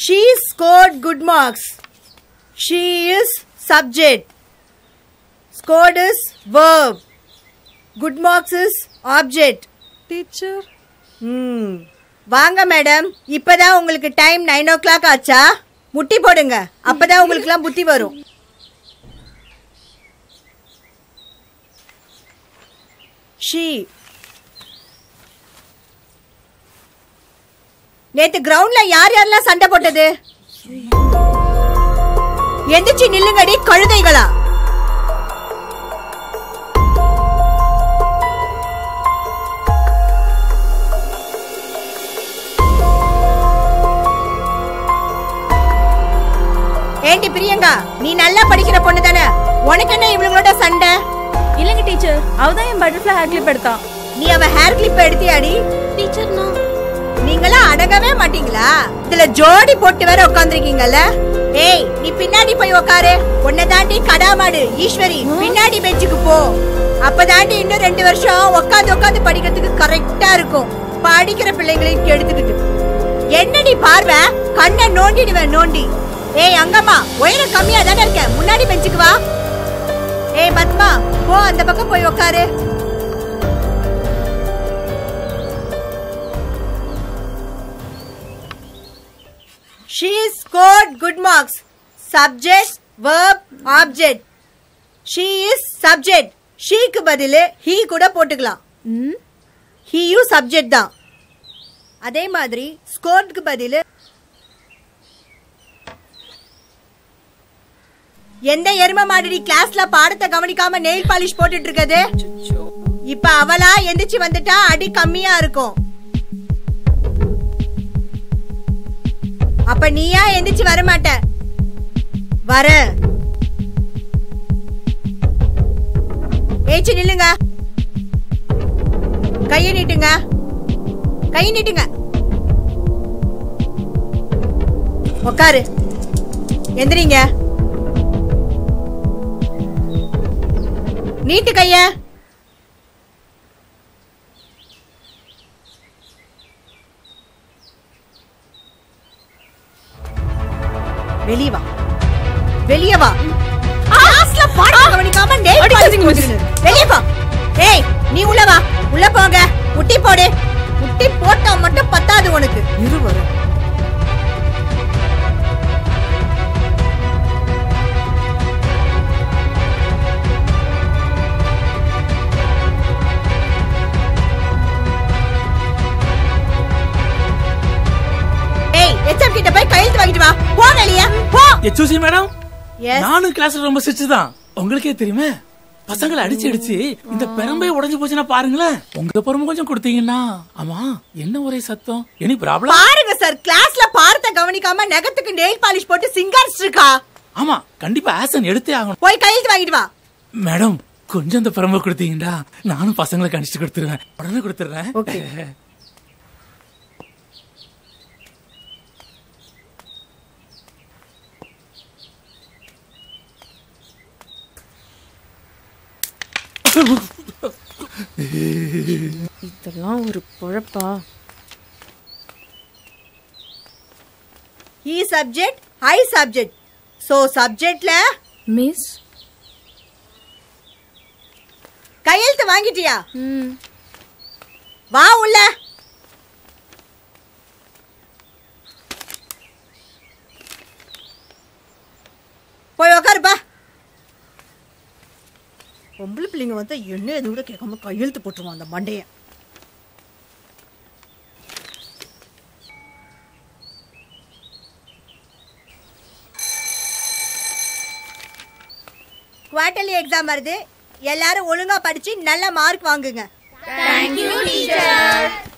She scored good marks. She is subject. Scored is verb. Good marks is object. Teacher ம் வாங்க madam இப்பதான் உங்களுக்கு time nine ஓ clock ஆச்சா முட்டி போடுங்க அப்பதான் உங்களுக்குலாம் புத்தி வரும் ஷீ நேத்து கிரவுண்ட்ல யார் யாரெல்லாம் சண்டை போட்டது எந்திரிச்சு நில்லுங்கடி கழுதைகளா ஏண்டி பிரியங்கா நீ நல்லா படிக்கிற பொண்ணு தானே உனக்கு என்ன இவங்களோட சண்டை இல்லைங்க டீச்சர் அவதான் என் பட்டர்ஃப்ளை ஹேர் கிளிப் எடுத்தான் நீ அவ ஹேர் கிளிப் எடுத்தியாடி டீச்சர் நான் நீங்களாம் அடங்கவே மாட்டீங்களா இதுல ஜோடி போட்டு வேற உட்காந்துருக்கீங்கல்ல ஏய் நீ பின்னாடி போய் உட்காரு உன்னை தாண்டி கடாமாடு ஈஸ்வரி பின்னாடி பெஞ்சுக்கு போ அப்பதாண்டி இன்னும் ரெண்டு வருஷம் உட்காந்து உட்காந்து படிக்கிறதுக்கு கரெக்டா இருக்கும் படிக்கிற பிள்ளைங்களையும் கெடுத்துக்கிட்டு என்னடி பார்வை கண்ணை நோண்டிடுவேன் நோண்டி ஏய் அங்கம்மா உயரம் கம்மியா தானே இருக்க முன்னாடி பெஞ்சுக்கு வா ஏய் பத்மா போ அந்த பக்கம் போய் உட்காரு She scored good marks. Subject, verb, object. She is subject. ஷீக்கு பதிலு he கூட போட்டுக்கலாம் ம் ஹீயும் சப்ஜெக்ட் தான் அதே மாதிரி ஸ்கோர்டுக்கு பதிலு எந்த எரும மாடி கிளாஸ்ல பாடத்தை கவனிக்காம நெயில் பாலிஷ் போட்டுட்டு இருக்கது இப்ப அவளா எந்திரிச்சு வந்துட்டா அடி கம்மியா இருக்கும் அப்ப நீயா எந்திரிச்சு வர மாட்ட வர ஏச்சு நில்லுங்க கைய நீட்டுங்க கை நீட்டுங்க உக்காரு எந்திரிங்க நீட்டு கைய வெளிய வா வெளிய வா கிளாஸ்ல பாடம் கவனிக்காம நெயில் பாலிஷ் அடிக்காதீங்க, miss. போட்டுக்கிட்டு. வெளிய போ ஏய் நீ உள்ள வா உள்ள போங்க முட்டி போடு முட்டி போட்டா மட்டும் பத்தாது உனக்கு இரு வரும் ஏய் எச்எம் கிட்ட போய் கையெழுத்து வாங்கிட்டு வா போ வெளிய போ எச்சூசி மேடம் எஸ் நானும் கிளாஸ்ல ரொம்ப சிரிச்சு தான் உங்களுக்கே தெரியுமே பசங்களை அடிச்சு அடிச்சு இந்த பெரம்பே உடைஞ்சு போச்சுன்னா பாருங்களேன் உங்க பொறுமை கொஞ்சம் கொடுத்தீங்கன்னா ஆமா என்ன ஒரே சத்தம் எனி ப்ராப்ளம் பாருங்க சார் கிளாஸ்ல பாடத்தை கவனிக்காம நகத்துக்கு நெயில் பாலிஷ் போட்டு சிங்காரிச்சிட்டு இருக்கா ஆமா கண்டிப்பா ஆசன் எடுத்தே ஆகணும் போய் கையெழுத்து வாங்கிட்டு வா மேடம் கொஞ்சம் இந்த பெரம்பை கொடுத்தீங்கன்னா நானும் பசங்களுக்கு அடிச்சு கொடுத்துருவேன் உடனே கொடுத்துறேன் ஓகே இதெல்லாம் ஒரு குழப்பா he subject I subject so subjectல மிஸ் கையெழுத்து வாங்கிட்டியா ம் வா உள்ள போய் உக்காருப்பா பொம்பளை பிள்ளைங்க வந்து என்ன எது கூட கேட்காம கையெழுத்து போட்டுருவான் அந்த மண்டைய குவார்டர்லி எக்ஸாம் வருது எல்லாரும் ஒழுங்கா படிச்சு நல்ல மார்க் வாங்குங்க Thank you, teacher.